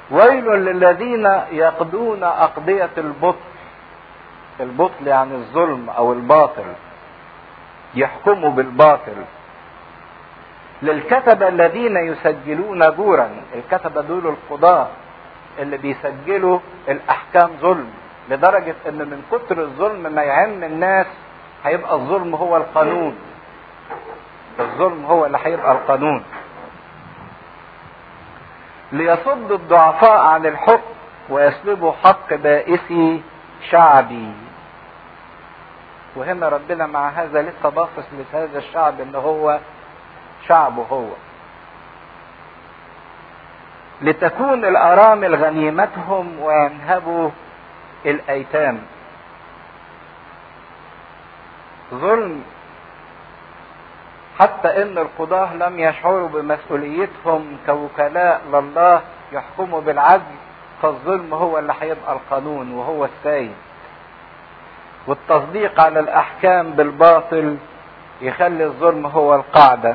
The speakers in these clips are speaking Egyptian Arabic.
ويل للذين يقضون أقضية البطل البطل يعني الظلم أو الباطل يحكموا بالباطل للكتبة الذين يسجلون جورا الكتبة دول القضاة اللي بيسجلوا الأحكام ظلم لدرجة ان من كتر الظلم ما يعم الناس هيبقى الظلم هو القانون الظلم هو اللي هيبقى القانون ليصد الضعفاء عن الحكم ويسلبوا حق بائسي شعبي وهنا ربنا مع هذا لسه باصص لهذا الشعب ان هو شعبه هو لتكون الارامل غنيمتهم وينهبوا الايتام ظلم حتى ان القضاة لم يشعروا بمسؤوليتهم كوكلاء لله يحكموا بالعدل فالظلم هو اللي هيبقى القانون وهو السيد والتصديق على الاحكام بالباطل يخلي الظلم هو القاعدة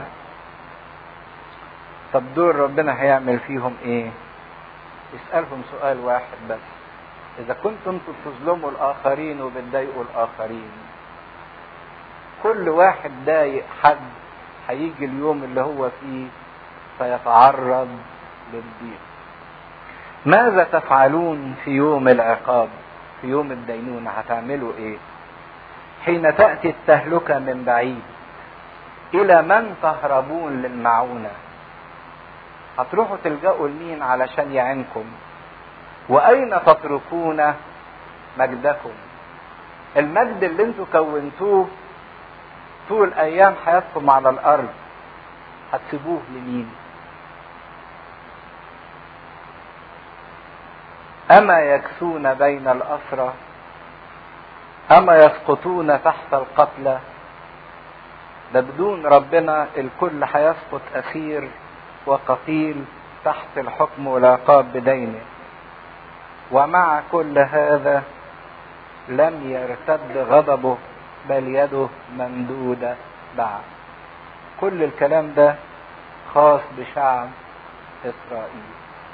طب دول ربنا هيعمل فيهم ايه اسألهم سؤال واحد بس اذا كنتم انتم تظلموا الاخرين وبتضايقوا الاخرين كل واحد ضايق حد هيجي اليوم اللي هو فيه فيتعرض للضيق ماذا تفعلون في يوم العقاب في يوم الدينونة هتعملوا ايه حين تأتي التهلكة من بعيد الى من تهربون للمعونة هتروحوا تلجأوا لمين علشان يعينكم واين تتركون مجدكم المجد اللي انتوا كونتوه طول ايام حياتكم على الارض هتسيبوه لمين اما يكسون بين الاسرى اما يسقطون تحت القتلى ده بدون ربنا الكل هيسقط اسير وقتيل تحت الحكم والعقاب بدينه ومع كل هذا لم يرتد غضبه بل يده ممدودة بعد كل الكلام ده خاص بشعب إسرائيل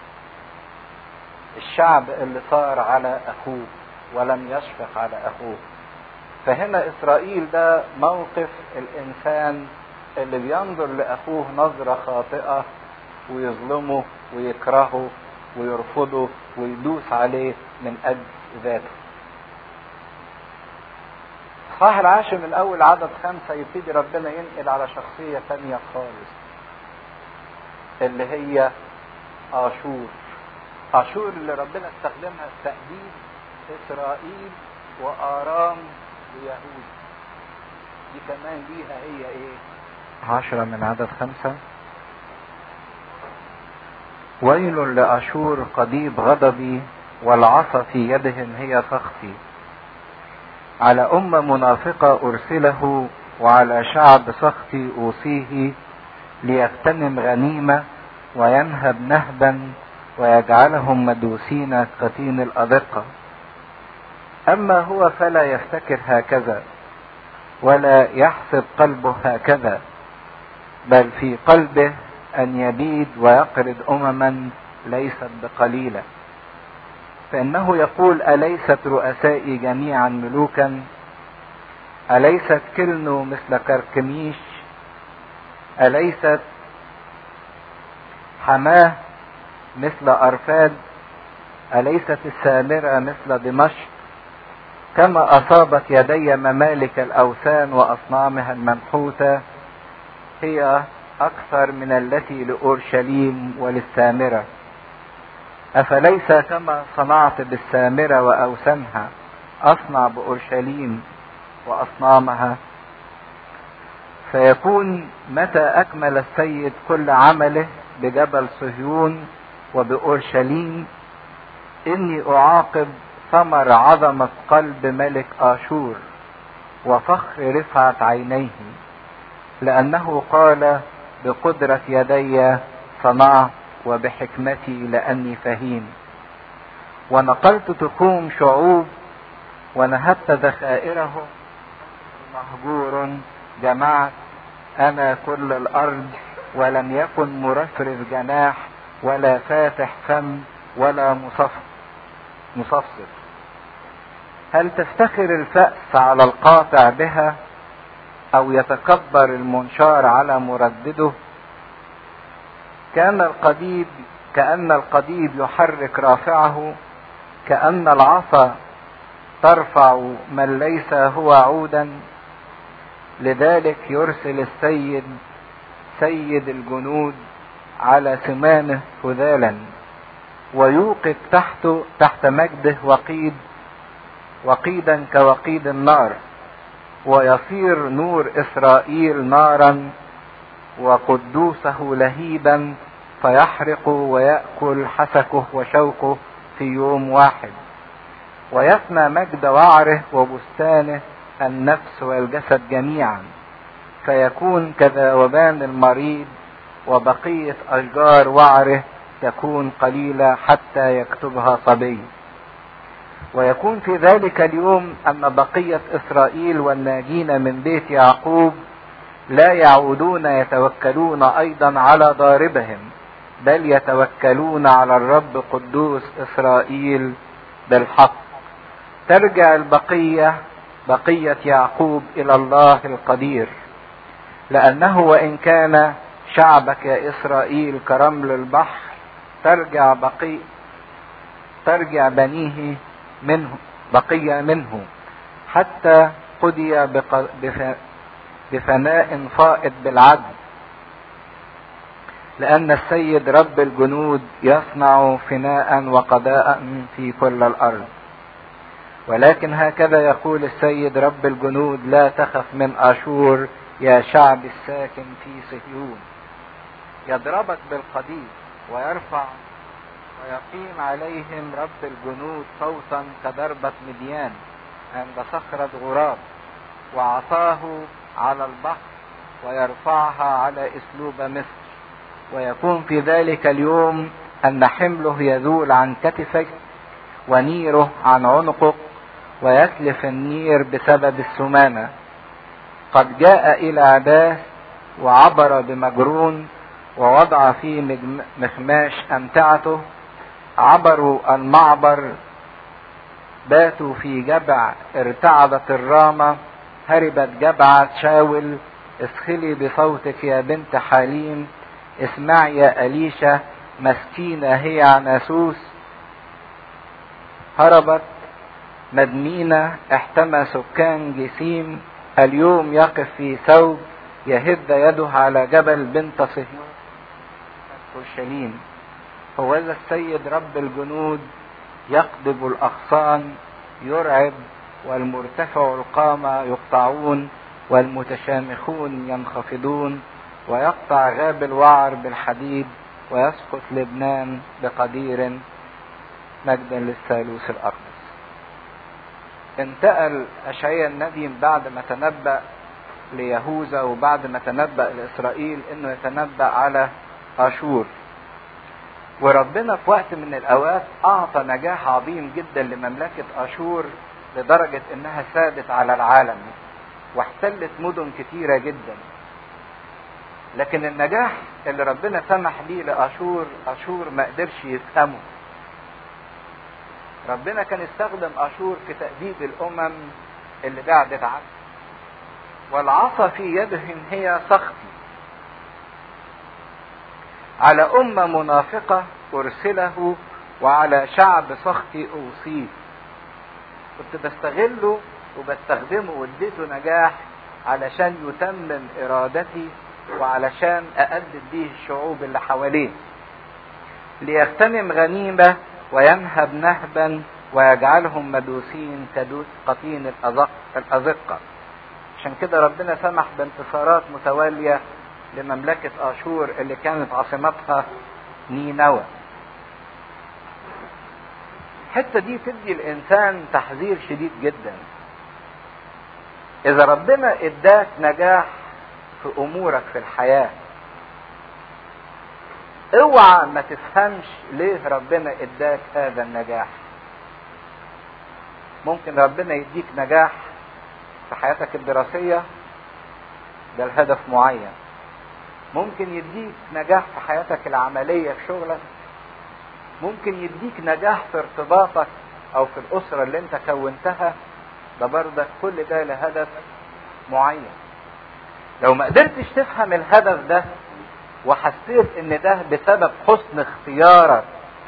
الشعب اللي صار على أخوه ولم يشفق على أخوه فهنا إسرائيل ده موقف الإنسان اللي بينظر لأخوه نظرة خاطئة ويظلمه ويكرهه ويرفضه ويدوس عليه من أجل ذاته الإصحاح العاشر من أول عدد خمسة يبتدي ربنا ينقل على شخصية تانية خالص اللي هي آشور آشور اللي ربنا استخدمها في تأديب إسرائيل وآرام ويهود دي كمان ليها هي إيه؟ عشرة من عدد خمسة ويل لأشور قضيب غضبي والعصا في يدهم هي سخطي على أمة منافقة أرسله وعلى شعب سخطي أوصيه ليغتنم غنيمة وينهب نهبا ويجعلهم مدوسين كتين الأدقة أما هو فلا يفتكر هكذا ولا يحسب قلبه هكذا بل في قلبه أن يبيد ويقرض أمما ليست بقليلة فإنه يقول أليست رؤسائي جميعا ملوكا أليست كلنو مثل كركميش أليست حماه مثل أرفاد أليست السامرة مثل دمشق كما أصابت يدي ممالك الأوثان وأصنامها المنحوتة هي أكثر من التي لأورشليم وللسامرة أفليس كما صنعت بالسامرة وأوثانها أصنع بأورشليم وأصنامها فيكون متى أكمل السيد كل عمله بجبل صهيون وبأورشليم إني أعاقب ثمر عظمة قلب ملك آشور وفخر رفعة عينيه لأنه قال بقدرة يدي صنعت وبحكمتي لأني فهيم ونقلت تخوم شعوب ونهبت ذخائرهم مهجور جمعت أنا كل الأرض ولم يكن مرفرف جناح ولا فاتح فم ولا مصف مصفصف هل تفتخر الفأس على القاطع بها أو يتكبر المنشار على مردده كان القضيب كأن القضيب يحرك رافعه كأن العصا ترفع من ليس هو عودا لذلك يرسل السيد سيد الجنود على سمانه هذالا ويوقد تحته تحت مجده وقيد وقيدا كوقيد النار ويصير نور اسرائيل نارا وقدوسه لهيبا فيحرق ويأكل حسكه وشوكه في يوم واحد ويفنى مجد وعره وبستانه النفس والجسد جميعا فيكون كذوبان المريض وبقية أشجار وعره تكون قليلة حتى يكتبها صبي ويكون في ذلك اليوم أن بقية إسرائيل والناجين من بيت يعقوب لا يعودون يتوكلون أيضا على ضاربهم بل يتوكلون على الرب قدوس إسرائيل بالحق ترجع البقية بقية يعقوب إلى الله القدير لأنه وإن كان شعبك يا إسرائيل كرمل البحر ترجع بقي ترجع بنيه منه بقية منه حتى قضي بفناء فائض بالعدل لأن السيد رب الجنود يصنع فناء وقضاء في كل الأرض ولكن هكذا يقول السيد رب الجنود لا تخف من أشور يا شعب الساكن في صهيون يضربك بالقدير ويرفع ويقيم عليهم رب الجنود صوتا كضربة مديان عند صخرة غراب وعصاه على البحر ويرفعها على اسلوب مصر ويكون في ذلك اليوم ان حمله يزول عن كتفك ونيره عن عنقك ويتلف النير بسبب السمامة قد جاء الى عباس وعبر بمجرون ووضع في مخماش امتعته عبروا المعبر باتوا في جبع ارتعدت الرامة هربت جبعة شاول اسخلي بصوتك يا بنت حليم اسمعي يا أليشة مسكينة هي عناسوس هربت مدمينة احتمى سكان جسيم اليوم يقف في ثوب يهد يده على جبل بنت صهيون اورشليم هو ذا السيد رب الجنود يقضب الاغصان يرعب والمرتفع القامة يقطعون والمتشامخون ينخفضون ويقطع غاب الوعر بالحديد ويسقط لبنان بقدير مجدا للثالوث الأقدس انتقل أشعيا النبي بعد ما تنبأ ليهوذا وبعد ما تنبأ لإسرائيل إنه يتنبأ على أشور وربنا في وقت من الأوقات أعطى نجاح عظيم جدا لمملكة أشور لدرجة إنها سادت على العالم واحتلت مدن كتيرة جدا لكن النجاح اللي ربنا سمح بيه لأشور أشور ما قدرش يفهمه ربنا كان استخدم أشور في تأديب الأمم اللي قعدت عنه والعصا في يدهم هي سخطي على أمة منافقة أرسله وعلى شعب سخطي أوصيه كنت بستغله وبستخدمه واديته نجاح علشان يتمم إرادتي وعلشان أأدب بيه الشعوب اللي حواليه ليغتنم غنيمة وينهب نهبا ويجعلهم مدوسين كدوس قطين الأزق الأزقة عشان كده ربنا سمح بانتصارات متوالية لمملكة آشور اللي كانت عاصمتها نينوى الحتة دي تدي الإنسان تحذير شديد جدا إذا ربنا إداك نجاح في أمورك في الحياة اوعى ما تفهمش ليه ربنا اداك هذا النجاح ممكن ربنا يديك نجاح في حياتك الدراسية ده الهدف معين ممكن يديك نجاح في حياتك العملية في شغلك ممكن يديك نجاح في ارتباطك او في الاسرة اللي انت كونتها ده بردك كل ده لهدف معين لو ما قدرتش تفهم الهدف ده وحسيت ان ده بسبب حسن اختيارك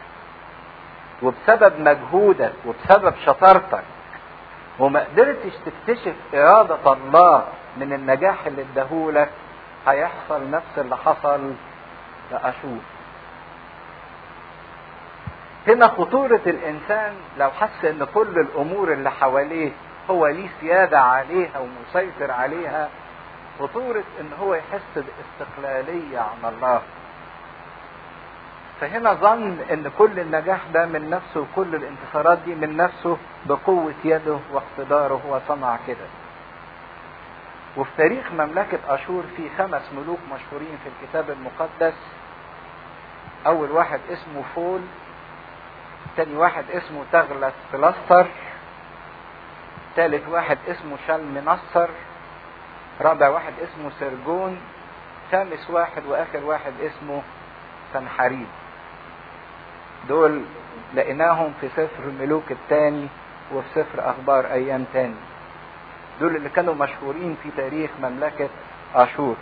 وبسبب مجهودك وبسبب شطارتك وما قدرتش تكتشف إرادة الله من النجاح اللي اداهولك هيحصل نفس اللي حصل لأشور هنا خطورة الإنسان لو حس إن كل الأمور اللي حواليه هو ليه سيادة عليها ومسيطر عليها خطورة إن هو يحس باستقلالية عن الله فهنا ظن ان كل النجاح ده من نفسه وكل الانتصارات دي من نفسه بقوة يده واقتداره هو صنع كده وفي تاريخ مملكة أشور في خمس ملوك مشهورين في الكتاب المقدس أول واحد اسمه فول تاني واحد اسمه تغلس فلستر تالت واحد اسمه شلمنصر رابع واحد اسمه سرجون خامس واحد وآخر واحد اسمه سنحريب دول لقيناهم في سفر الملوك الثاني وفي سفر اخبار ايام تاني دول اللي كانوا مشهورين في تاريخ مملكة اشور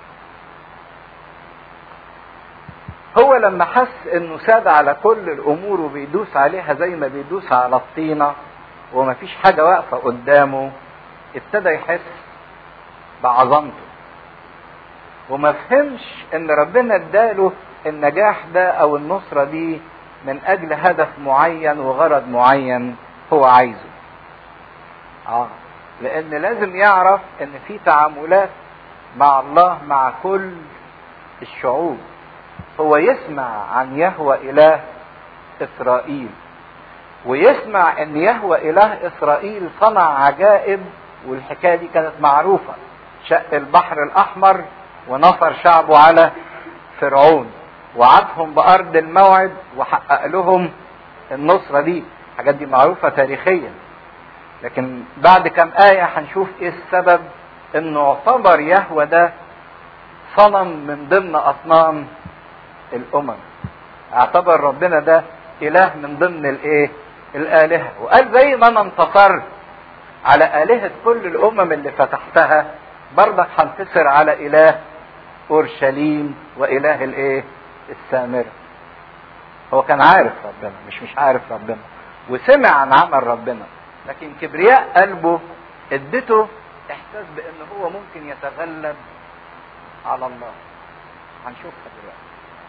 هو لما حس انه ساد على كل الامور وبيدوس عليها زي ما بيدوس على الطينة ومفيش حاجة واقفة قدامه ابتدى يحس بعظمته وما فهمش ان ربنا اداله النجاح ده او النصرة دي من اجل هدف معين وغرض معين هو عايزه اه لان لازم يعرف ان في تعاملات مع الله مع كل الشعوب هو يسمع عن يهوى اله اسرائيل ويسمع ان يهوى اله اسرائيل صنع عجائب والحكايه دي كانت معروفه شق البحر الاحمر ونصر شعبه على فرعون وعدهم بارض الموعد وحقق لهم النصره دي الحاجات دي معروفه تاريخيا لكن بعد كم ايه هنشوف ايه السبب انه اعتبر يهوى ده صنم من ضمن اصنام الامم اعتبر ربنا ده اله من ضمن الايه الالهه وقال زي ما انا انتصرت على الهه كل الامم اللي فتحتها برضك هنتصر على اله اورشليم واله الايه السامره هو كان عارف ربنا مش مش عارف ربنا وسمع عن عمل ربنا لكن كبرياء قلبه ادته احساس بان هو ممكن يتغلب على الله هنشوفها دلوقتي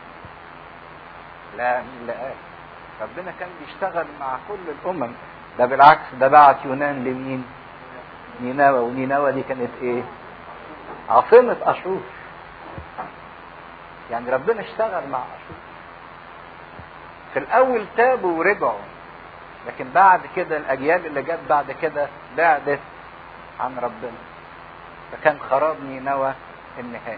لا مين اللي قال ربنا كان بيشتغل مع كل الامم ده بالعكس ده بعت يونان لمين نينوى ونينوى دي كانت ايه عاصمة اشور يعني ربنا اشتغل مع اشور في الاول تابوا ورجعوا لكن بعد كده الاجيال اللي جت بعد كده بعدت عن ربنا فكان خراب نينوى النهائي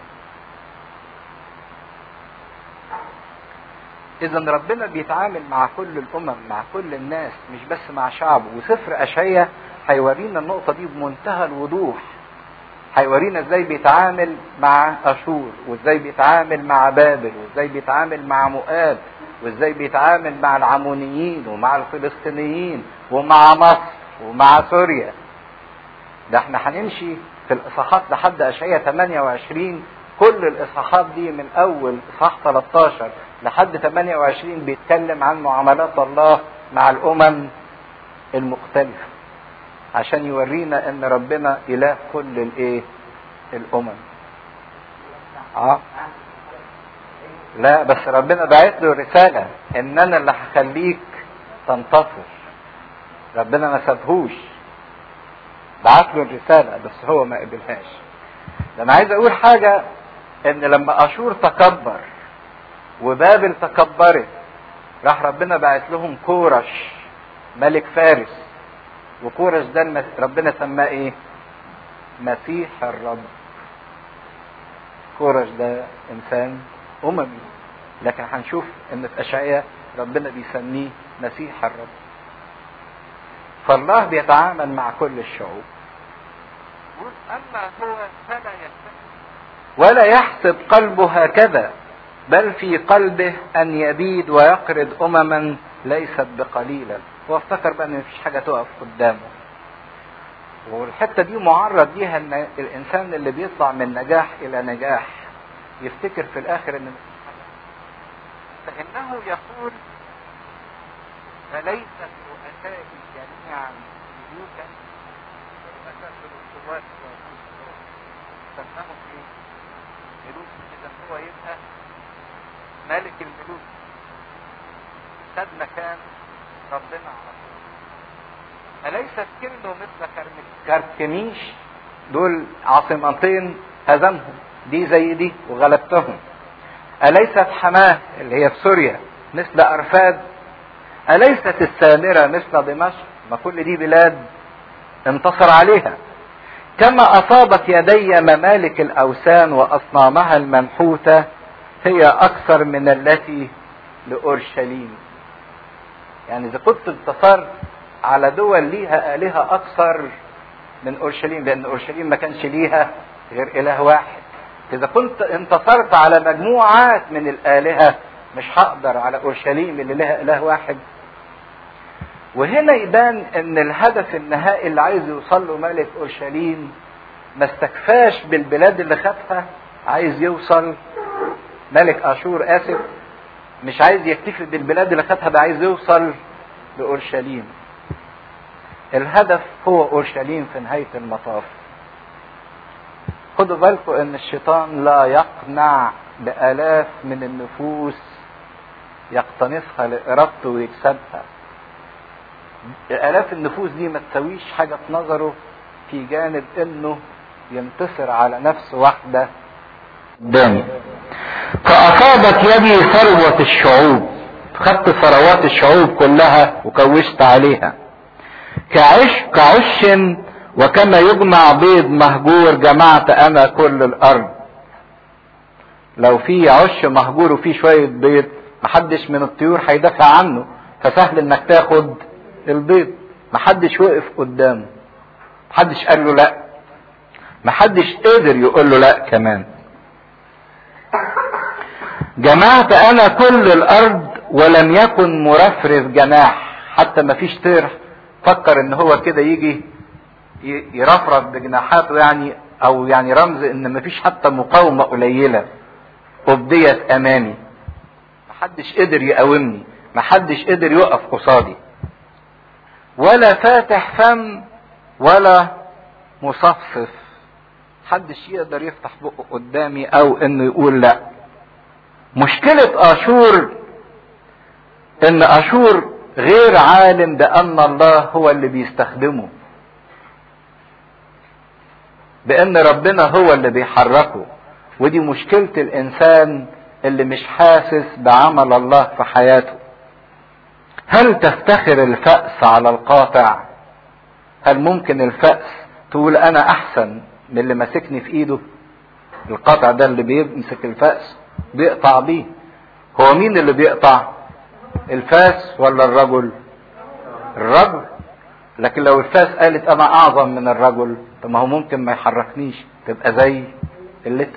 اذا ربنا بيتعامل مع كل الامم مع كل الناس مش بس مع شعبه وسفر اشعيا هيورينا النقطه دي بمنتهى الوضوح هيورينا ازاي بيتعامل مع اشور وازاي بيتعامل مع بابل وازاي بيتعامل مع مؤاب وازاي بيتعامل مع العمونيين ومع الفلسطينيين ومع مصر ومع سوريا ده احنا هنمشي في الاصحاحات لحد اشعياء 28 كل الاصحاحات دي من اول اصحاح 13 لحد 28 بيتكلم عن معاملات الله مع الامم المختلفه عشان يورينا ان ربنا اله كل الايه الامم اه لا بس ربنا بعت له رساله ان انا اللي هخليك تنتصر ربنا ما سابهوش بعت له الرساله بس هو ما قبلهاش ده انا عايز اقول حاجه ان لما اشور تكبر وبابل تكبرت راح ربنا بعت لهم كورش ملك فارس وكورش ده ربنا سماه ايه مسيح الرب كورش ده انسان اممي لكن هنشوف ان في اشعياء ربنا بيسميه مسيح الرب فالله بيتعامل مع كل الشعوب اما هو فلا يستحق ولا يحسب قلبه هكذا بل في قلبه ان يبيد ويقرض امما ليست بقليلا هو افتكر بقى ان مفيش حاجه تقف قدامه والحته دي معرض ليها ان الانسان اللي بيطلع من نجاح الى نجاح يفتكر في الاخر ان فانه يقول فليست رؤسائي جميعا ملوكا رؤساء القوات سماهم ايه؟ ملوك اذا هو يبقى ملك الملوك خد مكان ربنا على طول أليست كلمه مثل كركميش دول عاصمتين هزمهم دي زي دي وغلبتهم أليست حماه اللي هي في سوريا مثل أرفاد أليست السامرة مثل دمشق ما كل دي بلاد انتصر عليها كما أصابت يدي ممالك الأوثان وأصنامها المنحوتة هي أكثر من التي لأورشليم يعني إذا كنت انتصرت على دول ليها آلهة أكثر من أورشليم لأن أورشليم ما كانش ليها غير إله واحد إذا كنت انتصرت على مجموعات من الآلهة مش هقدر على أورشليم اللي لها إله واحد وهنا يبان ان الهدف النهائي اللي عايز يوصل له ملك اورشليم ما استكفاش بالبلاد اللي خدها عايز يوصل ملك اشور اسف مش عايز يكتفي بالبلاد اللي خدها ده عايز يوصل لاورشليم الهدف هو اورشليم في نهايه المطاف خدوا بالكم ان الشيطان لا يقنع بالاف من النفوس يقتنصها لارادته ويكسبها الاف النفوس دي ما تسويش حاجه في نظره في جانب انه ينتصر على نفس واحده قدامي فاصابت يدي ثروه الشعوب خدت ثروات الشعوب كلها وكوشت عليها كعش كعش وكما يجمع بيض مهجور جمعت انا كل الارض لو في عش مهجور وفيه شويه بيض محدش من الطيور هيدافع عنه فسهل انك تاخد البيض محدش وقف قدامه محدش قال له لا محدش قدر يقول له لا كمان جمعت انا كل الارض ولم يكن مرفرف جناح حتى ما فيش طير فكر ان هو كده يجي يرفرف بجناحاته يعني او يعني رمز ان ما فيش حتى مقاومة قليلة ابديت امامي محدش قدر يقاومني محدش قدر يقف قصادي ولا فاتح فم ولا مصفف محدش يقدر يفتح بقه قدامي او انه يقول لا مشكلة اشور ان اشور غير عالم بان الله هو اللي بيستخدمه بان ربنا هو اللي بيحركه ودي مشكلة الانسان اللي مش حاسس بعمل الله في حياته هل تفتخر الفأس على القاطع هل ممكن الفأس تقول انا احسن من اللي ماسكني في ايده القطع ده اللي بيمسك الفأس بيقطع بيه هو مين اللي بيقطع الفاس ولا الرجل الرجل لكن لو الفاس قالت انا اعظم من الرجل طب ما هو ممكن ما يحركنيش تبقى زي اللتر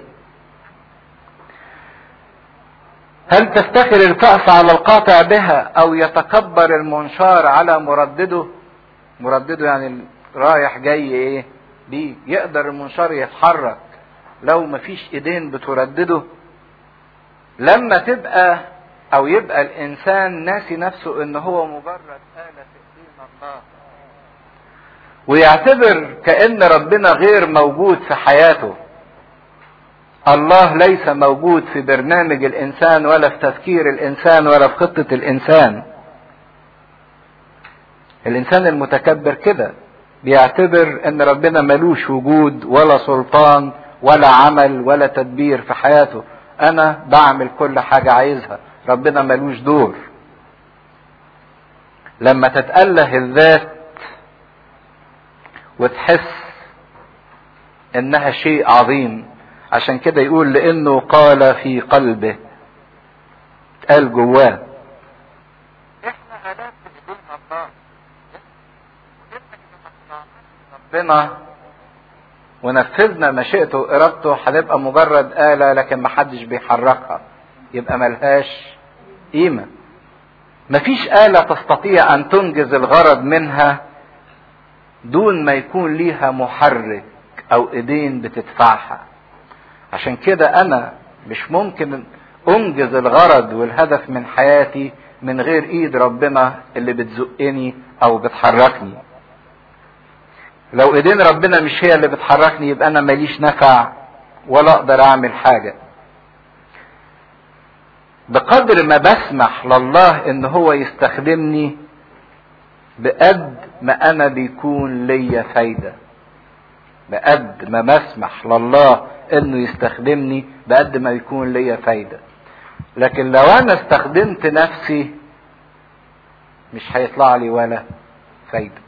هل تفتخر الفأس على القاطع بها او يتكبر المنشار على مردده مردده يعني رايح جاي ايه بيه يقدر المنشار يتحرك لو مفيش ايدين بتردده لما تبقى او يبقى الانسان ناسي نفسه ان هو مجرد آلة في ايدين الله ويعتبر كأن ربنا غير موجود في حياته الله ليس موجود في برنامج الانسان ولا في تفكير الانسان ولا في خطة الانسان الانسان المتكبر كده بيعتبر ان ربنا ملوش وجود ولا سلطان ولا عمل ولا تدبير في حياته انا بعمل كل حاجة عايزها ربنا ملوش دور لما تتأله الذات وتحس انها شيء عظيم عشان كده يقول لانه قال في قلبه قال جواه احنا الاف بدون الله ربنا ونفذنا مشيئته وارادته هنبقى مجرد آلة لكن محدش بيحركها يبقى ملهاش قيمة مفيش آلة تستطيع أن تنجز الغرض منها دون ما يكون ليها محرك أو إيدين بتدفعها عشان كده أنا مش ممكن أنجز الغرض والهدف من حياتي من غير إيد ربنا اللي بتزقني أو بتحركني لو ايدين ربنا مش هي اللي بتحركني يبقى انا ماليش نفع ولا اقدر اعمل حاجه بقدر ما بسمح لله ان هو يستخدمني بقد ما انا بيكون ليا فايده بقد ما بسمح لله انه يستخدمني بقد ما يكون ليا فايده لكن لو انا استخدمت نفسي مش هيطلع لي ولا فايده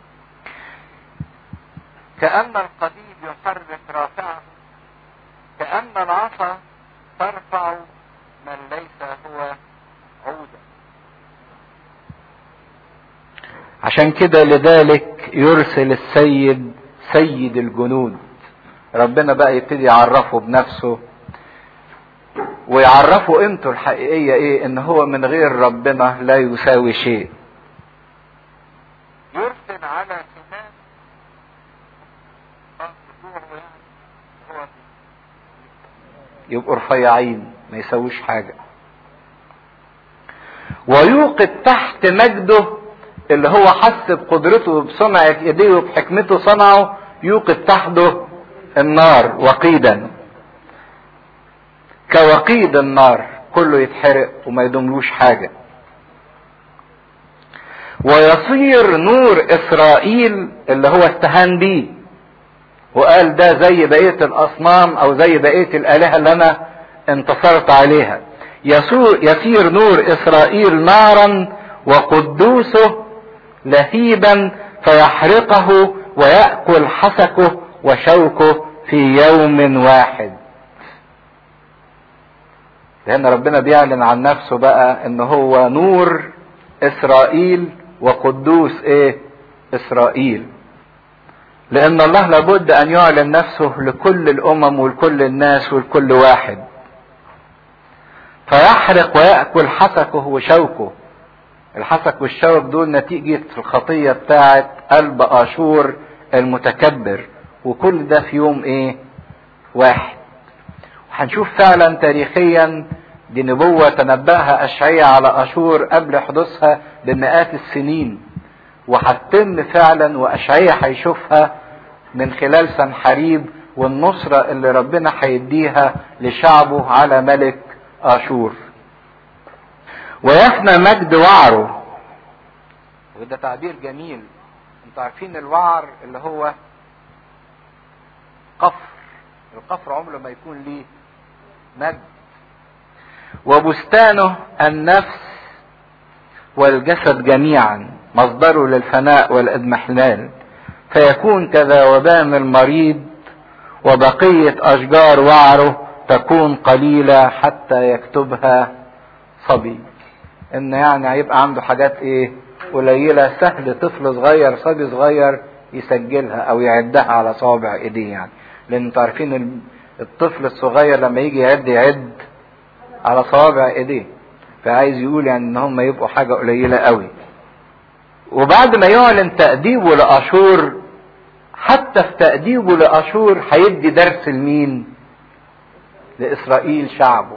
كأن القديم يحرك رافعه كأن العصا ترفع من ليس هو عودا عشان كده لذلك يرسل السيد سيد الجنود ربنا بقى يبتدي يعرفه بنفسه ويعرفه قيمته الحقيقية ايه ان هو من غير ربنا لا يساوي شيء يرسل على سنان يبقوا رفيعين ما يسويش حاجة ويوقد تحت مجده اللي هو حس بقدرته وبصنعة ايديه وبحكمته صنعه يوقد تحته النار وقيدا كوقيد النار كله يتحرق وما يدوملوش حاجة ويصير نور اسرائيل اللي هو استهان بيه وقال ده زي بقية الاصنام او زي بقية الالهة اللي انا انتصرت عليها يصير نور اسرائيل نارا وقدوسه لهيبا فيحرقه ويأكل حسكه وشوكه في يوم واحد لان ربنا بيعلن عن نفسه بقى ان هو نور اسرائيل وقدوس ايه اسرائيل لان الله لابد ان يعلن نفسه لكل الامم ولكل الناس ولكل واحد فيحرق ويأكل حسكه وشوكه الحسك والشوك دول نتيجة الخطية بتاعة قلب اشور المتكبر وكل ده في يوم ايه واحد وهنشوف فعلا تاريخيا دي نبوة تنبأها أشعية على أشور قبل حدوثها بمئات السنين وهتتم فعلا وأشعية هيشوفها من خلال سنحريب والنصرة اللي ربنا هيديها لشعبه على ملك آشور ويفنى مجد وعره وده تعبير جميل انتوا عارفين الوعر اللي هو قفر القفر عمره ما يكون ليه مجد وبستانه النفس والجسد جميعا مصدره للفناء والادمحلال فيكون كذوبان المريض وبقية أشجار وعره تكون قليلة حتى يكتبها صبي إن يعني هيبقى عنده حاجات إيه قليلة سهل طفل صغير صبي صغير يسجلها أو يعدها على صوابع إيديه يعني لأن انتوا عارفين الطفل الصغير لما يجي يعد يعد على صوابع ايديه فعايز يقول يعني ان هم يبقوا حاجة قليلة قوي وبعد ما يعلن تأديبه لأشور حتى في تأديبه لأشور هيدي درس لمين لإسرائيل شعبه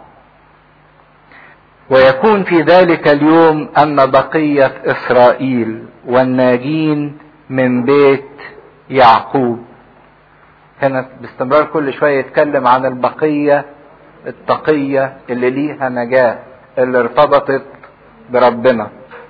ويكون في ذلك اليوم أن بقية إسرائيل والناجين من بيت يعقوب كانت باستمرار كل شوية يتكلم عن البقية التقية اللي ليها نجاة اللي ارتبطت بربنا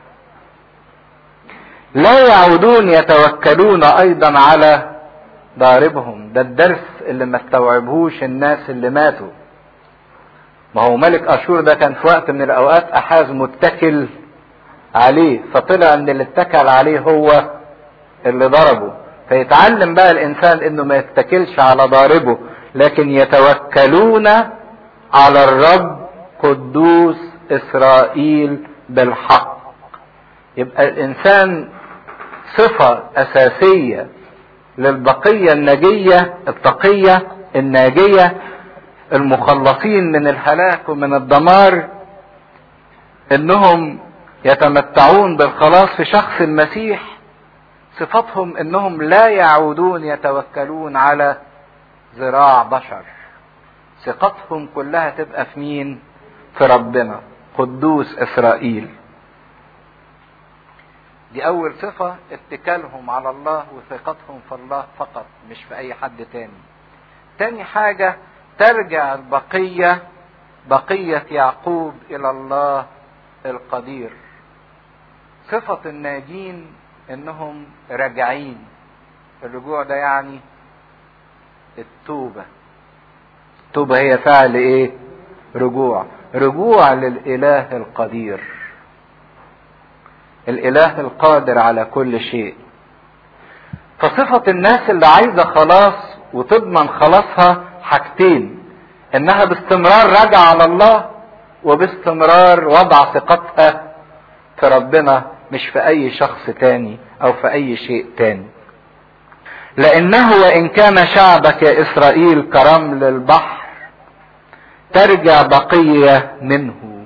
لا يعودون يتوكلون ايضا على ضاربهم ده الدرس اللي ما استوعبهوش الناس اللي ماتوا ما هو ملك اشور ده كان في وقت من الاوقات احاز متكل عليه فطلع ان اللي اتكل عليه هو اللي ضربه فيتعلم بقى الانسان انه ما يتكلش على ضاربه لكن يتوكلون على الرب قدوس اسرائيل بالحق يبقى الانسان صفة اساسية للبقية النجية التقية الناجية المخلصين من الهلاك ومن الدمار انهم يتمتعون بالخلاص في شخص المسيح صفتهم انهم لا يعودون يتوكلون على ذراع بشر ثقتهم كلها تبقى في مين في ربنا قدوس اسرائيل دي اول صفة اتكالهم على الله وثقتهم في الله فقط مش في اي حد تاني تاني حاجة ترجع البقية بقية يعقوب الى الله القدير صفة الناجين انهم راجعين الرجوع ده يعني التوبة التوبة هي فعل ايه رجوع رجوع للاله القدير الاله القادر على كل شيء فصفة الناس اللي عايزة خلاص وتضمن خلاصها حاجتين انها باستمرار راجعة على الله وباستمرار وضع ثقتها في ربنا مش في اي شخص تاني او في اي شيء تاني لانه وان كان شعبك يا اسرائيل كرمل البحر ترجع بقية منه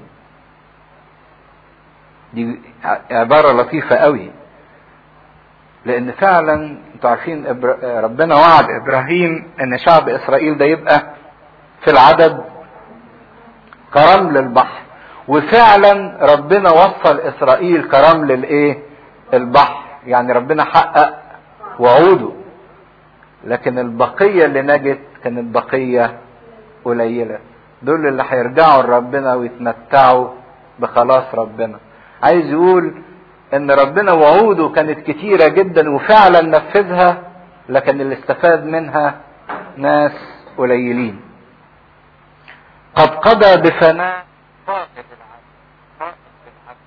دي عبارة لطيفة قوي لان فعلا انتوا عارفين ربنا وعد ابراهيم ان شعب اسرائيل ده يبقى في العدد كرمل البحر وفعلا ربنا وصل اسرائيل كرمل الايه البحر يعني ربنا حقق وعوده لكن البقية اللي نجت كانت بقية قليلة دول اللي هيرجعوا لربنا ويتمتعوا بخلاص ربنا عايز يقول ان ربنا وعوده كانت كتيرة جدا وفعلا نفذها لكن اللي استفاد منها ناس قليلين قد قضى بفناء فاقد العدل فاقد العدل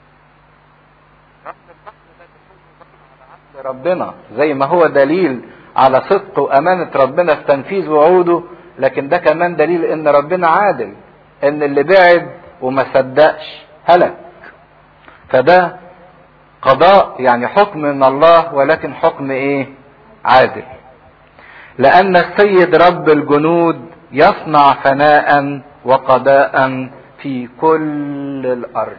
ربنا زي ما هو دليل على صدق وامانة ربنا في تنفيذ وعوده لكن ده كمان دليل ان ربنا عادل ان اللي بعد وما صدقش هلك فده قضاء يعني حكم من الله ولكن حكم ايه عادل لان السيد رب الجنود يصنع فناء وقضاء في كل الارض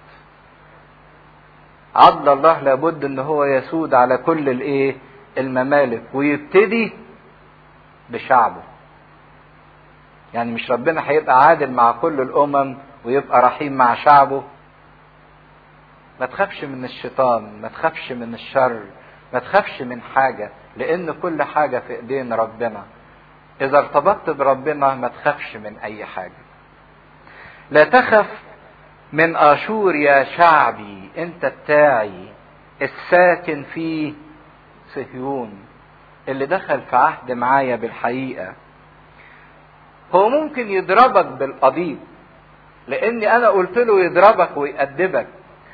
عدل الله لابد ان هو يسود على كل الايه الممالك ويبتدي بشعبه يعني مش ربنا هيبقى عادل مع كل الامم ويبقى رحيم مع شعبه ما تخافش من الشيطان ما تخافش من الشر ما تخافش من حاجة لان كل حاجة في ايدين ربنا اذا ارتبطت بربنا ما تخافش من اي حاجة لا تخف من اشور يا شعبي انت بتاعي الساكن في صهيون اللي دخل في عهد معايا بالحقيقة هو ممكن يضربك بالقضيب لاني انا قلت له يضربك ويأدبك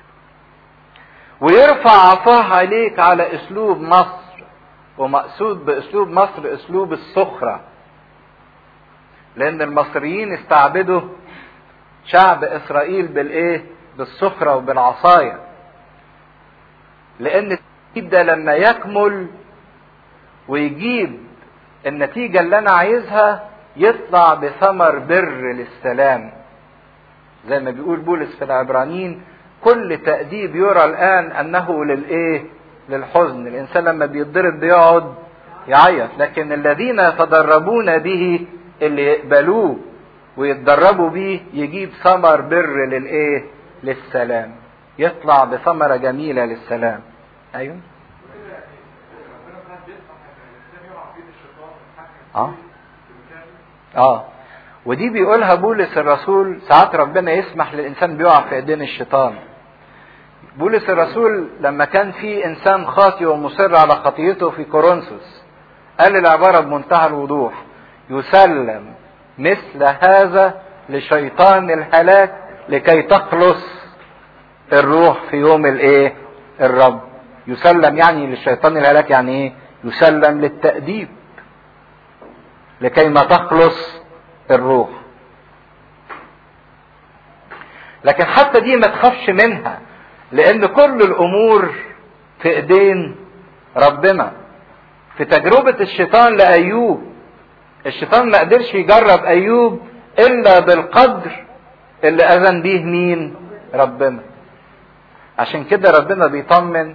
ويرفع عصاه عليك على اسلوب مصر ومقصود باسلوب مصر اسلوب السخرة لان المصريين استعبدوا شعب اسرائيل بالايه بالسخرة وبالعصاية لان الترتيب ده لما يكمل ويجيب النتيجة اللي انا عايزها يطلع بثمر بر للسلام زي ما بيقول بولس في العبرانيين كل تأديب يرى الآن أنه للإيه؟ للحزن، الإنسان لما بيتضرب بيقعد يعيط، لكن الذين يتدربون به اللي يقبلوه ويتدربوا به يجيب ثمر بر للإيه؟ للسلام. يطلع بثمرة جميلة للسلام. أيوه. اه اه ودي بيقولها بولس الرسول ساعات ربنا يسمح للانسان بيقع في ايدين الشيطان بولس الرسول لما كان في انسان خاطي ومصر على خطيته في كورنثوس قال العبارة بمنتهى الوضوح يسلم مثل هذا لشيطان الهلاك لكي تخلص الروح في يوم الايه الرب يسلم يعني للشيطان الهلاك يعني ايه يسلم للتأديب لكي ما تخلص الروح لكن حتى دي ما تخافش منها لان كل الامور في ايدين ربنا في تجربة الشيطان لأيوب الشيطان ما قدرش يجرب ايوب الا بالقدر اللي اذن بيه مين ربنا عشان كده ربنا بيطمن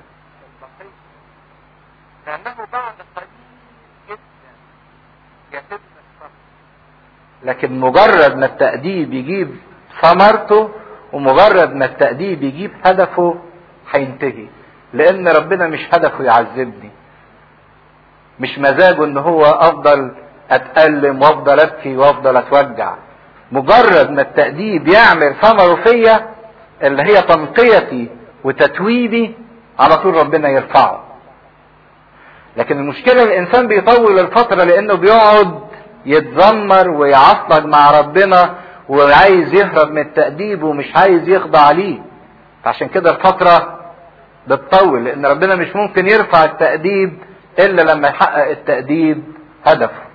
لانه بعد قليل جدا يتم الصبر لكن مجرد ما التأديب يجيب ثمرته ومجرد ما التأديب يجيب هدفه هينتهي لان ربنا مش هدفه يعذبني مش مزاجه ان هو افضل اتألم وافضل ابكي وافضل اتوجع مجرد ما التأديب يعمل ثمره فيا اللي هي تنقيتي وتتويبي على طول ربنا يرفعه لكن المشكلة الانسان بيطول الفترة لانه بيقعد يتذمر ويعصلج مع ربنا وعايز يهرب من التأديب ومش عايز يخضع ليه فعشان كده الفترة بتطول لان ربنا مش ممكن يرفع التأديب الا لما يحقق التأديب هدفه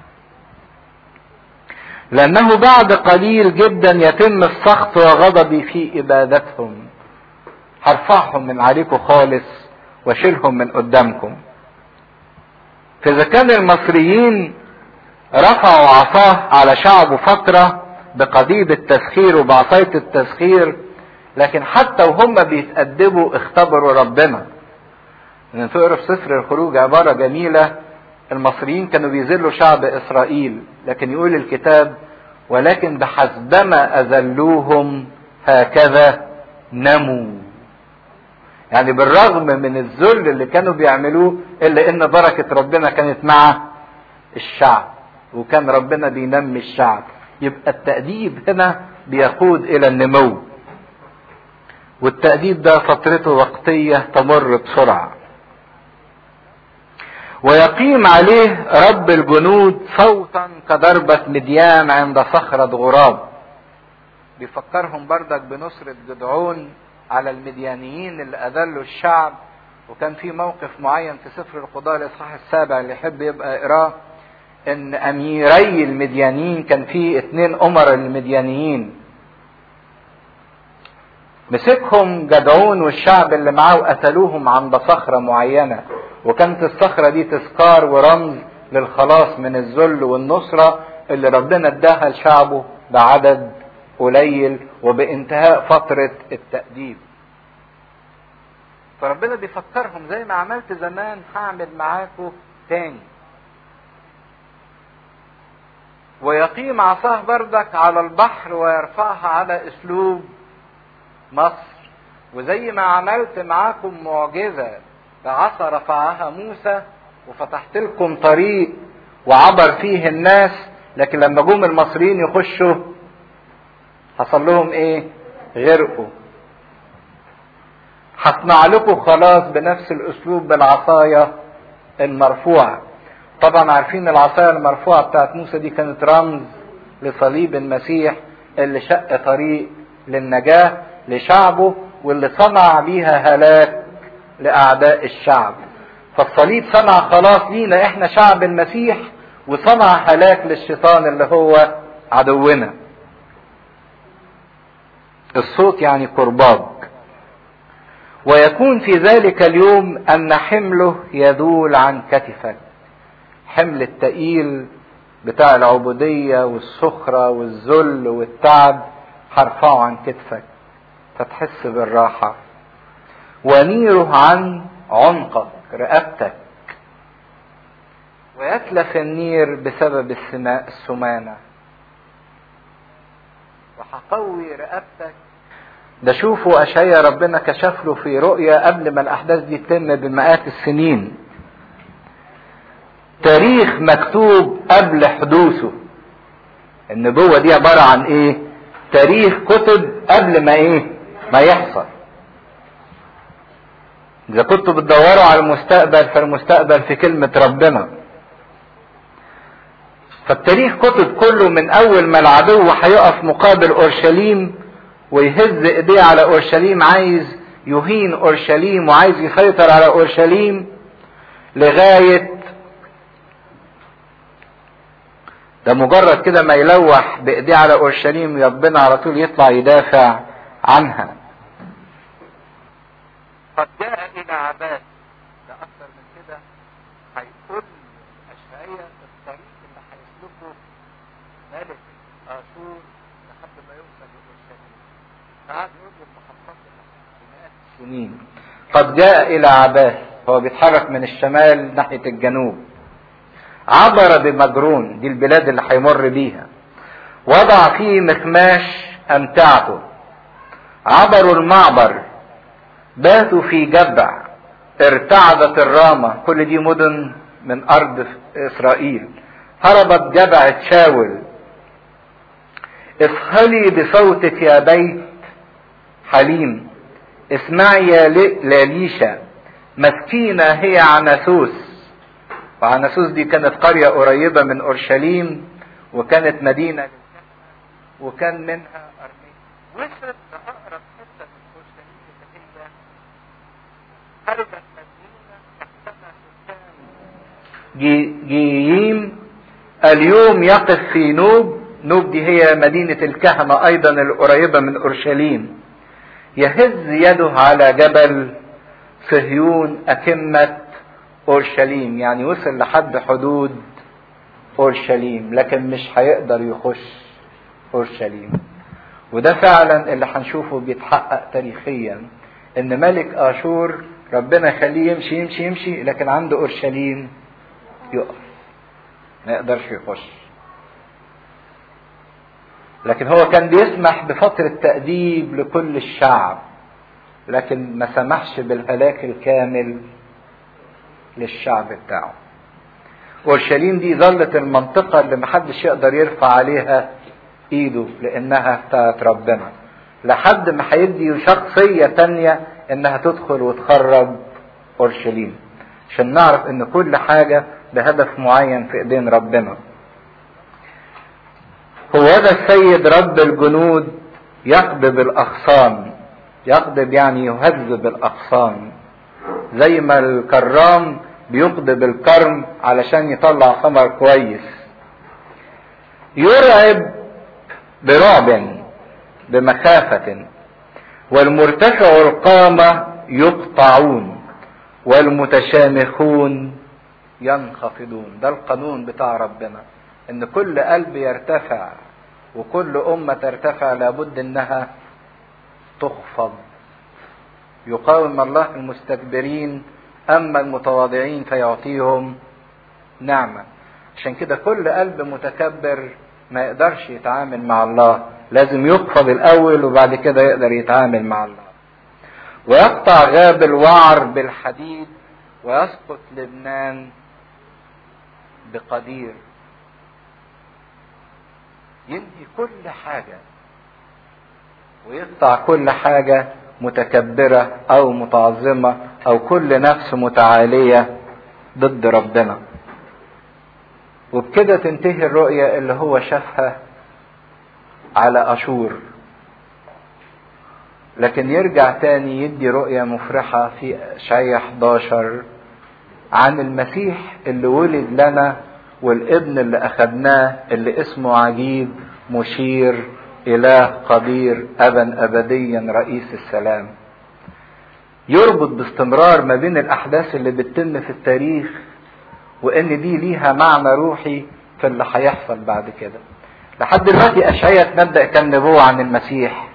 لانه بعد قليل جدا يتم السخط وغضبي في ابادتهم هرفعهم من عليكم خالص واشيلهم من قدامكم فاذا كان المصريين رفعوا عصاه على شعبه فترة بقضيب التسخير وبعصاية التسخير لكن حتى وهم بيتأدبوا اختبروا ربنا ان تقرا في سفر الخروج عبارة جميلة المصريين كانوا بيذلوا شعب اسرائيل لكن يقول الكتاب ولكن بحسبما اذلوهم هكذا نموا يعني بالرغم من الذل اللي كانوا بيعملوه الا ان بركة ربنا كانت مع الشعب وكان ربنا بينمي الشعب يبقى التأديب هنا بيقود الى النمو والتأديب ده فترته وقتية تمر بسرعة ويقيم عليه رب الجنود صوتا كضربة مديان عند صخرة غراب بيفكرهم بردك بنصرة جدعون على المديانيين اللي أذلوا الشعب وكان في موقف معين في سفر القضاء الإصحاح السابع اللي يحب يبقى يقراه إن أميري المديانيين كان في اتنين أمر المديانيين مسكهم جدعون والشعب اللي معاه وقتلوهم عند صخرة معينة وكانت الصخرة دي تذكار ورمز للخلاص من الذل والنصرة اللي ربنا اداها لشعبه بعدد قليل وبانتهاء فترة التأديب فربنا بيفكرهم زي ما عملت زمان هعمل معاكم تاني ويقيم عصاه بردك على البحر ويرفعها على اسلوب مصر وزي ما عملت معاكم معجزة بعصا رفعها موسى وفتحت لكم طريق وعبر فيه الناس لكن لما جم المصريين يخشوا حصل لهم ايه غرقوا هصنع لكم خلاص بنفس الاسلوب بالعصاية المرفوعة طبعا عارفين العصاية المرفوعة بتاعت موسى دي كانت رمز لصليب المسيح اللي شق طريق للنجاة لشعبه واللي صنع بيها هلاك لأعداء الشعب فالصليب صنع خلاص لينا احنا شعب المسيح وصنع هلاك للشيطان اللي هو عدونا الصوت يعني كرباج ويكون في ذلك اليوم ان حمله يذول عن كتفك حمل التقيل بتاع العبودية والسخرة والذل والتعب هرفعه عن كتفك فتحس بالراحة ونيره عن عنقك رقبتك ويتلف النير بسبب السماء السمانة وهقوي رقبتك ده شوفوا أشعيا ربنا كشف له في رؤيا قبل ما الأحداث دي تتم بمئات السنين تاريخ مكتوب قبل حدوثه النبوة دي عبارة عن ايه تاريخ كتب قبل ما ايه ما يحصل اذا كنتوا بتدوروا على المستقبل فالمستقبل في كلمة ربنا فالتاريخ كتب كله من اول ما العدو هيقف مقابل اورشليم ويهز ايديه على اورشليم عايز يهين اورشليم وعايز يسيطر على اورشليم لغايه ده مجرد كده ما يلوح بايديه على اورشليم ربنا على طول يطلع يدافع عنها قد جاء الى عباد ده اكثر من كده هيقول اشعياء الطريق اللي هيسلكه سنين قد جاء الى عباس هو بيتحرك من الشمال ناحية الجنوب عبر بمجرون دي البلاد اللي هيمر بيها وضع فيه مخماش امتعته عبروا المعبر باتوا في جبع ارتعدت الرامة كل دي مدن من ارض اسرائيل هربت جبع تشاول اصهلي بصوتك يا بيت حليم اسمعي يا لاليشا مسكينة هي عنسوس وعنسوس دي كانت قرية قريبة من أورشليم وكانت مدينة وكان منها أرمية وصلت لأقرب حتة من أورشليم اللي هي خرجت مدينة تحتها سكان جييم اليوم يقف في نوب نوب دي هي مدينة الكهنة أيضا القريبة من أورشليم يهز يده على جبل صهيون أكمة أورشليم يعني وصل لحد حدود أورشليم لكن مش هيقدر يخش أورشليم وده فعلا اللي هنشوفه بيتحقق تاريخيا إن ملك آشور ربنا يخليه يمشي يمشي يمشي لكن عند أورشليم يقف ما يقدرش يخش لكن هو كان بيسمح بفترة تأديب لكل الشعب لكن ما سمحش بالهلاك الكامل للشعب بتاعه اورشليم دي ظلت المنطقة اللي محدش يقدر يرفع عليها ايده لانها بتاعت ربنا لحد ما هيدي شخصية تانية انها تدخل وتخرب اورشليم عشان نعرف ان كل حاجة بهدف معين في ايدين ربنا هو هذا السيد رب الجنود يقبض الاغصان يقضب يعني يهذب الاغصان زي ما الكرام بيقضب الكرم علشان يطلع ثمر كويس يرعب برعب بمخافة والمرتفع القامة يقطعون والمتشامخون ينخفضون ده القانون بتاع ربنا ان كل قلب يرتفع وكل امة ترتفع لابد انها تخفض يقاوم الله المستكبرين اما المتواضعين فيعطيهم نعمه عشان كده كل قلب متكبر ما يقدرش يتعامل مع الله لازم يخفض الاول وبعد كده يقدر يتعامل مع الله ويقطع غاب الوعر بالحديد ويسقط لبنان بقدير ينهي كل حاجه ويقطع كل حاجة متكبرة أو متعظمة أو كل نفس متعالية ضد ربنا وبكده تنتهي الرؤية اللي هو شافها على أشور لكن يرجع تاني يدي رؤية مفرحة في شعية 11 عن المسيح اللي ولد لنا والابن اللي أخدناه اللي اسمه عجيب مشير إله قدير أبا أبديا رئيس السلام يربط باستمرار ما بين الأحداث اللي بتتم في التاريخ وإن دي ليها معنى روحي في اللي هيحصل بعد كده لحد دلوقتي أشعية تنبأ كم نبوة عن المسيح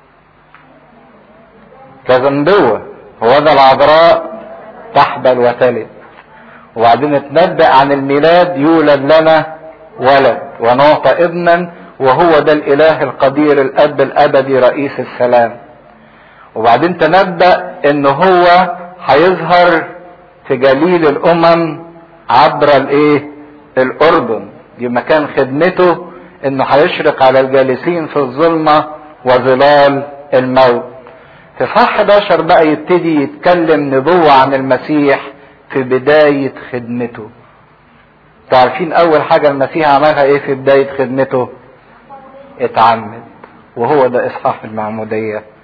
كذا نبوة هو ذا العذراء تحبل وتلد وبعدين اتنبأ عن الميلاد يولد لنا ولد ونعطى ابنا وهو ده الاله القدير الاب الابدي رئيس السلام وبعدين تنبأ ان هو هيظهر في جليل الامم عبر الايه الاردن دي مكان خدمته انه هيشرق على الجالسين في الظلمة وظلال الموت في صح 11 بقى يبتدي يتكلم نبوة عن المسيح في بداية خدمته تعرفين اول حاجة المسيح عملها ايه في بداية خدمته اتعمد وهو ده اصحاح المعمودية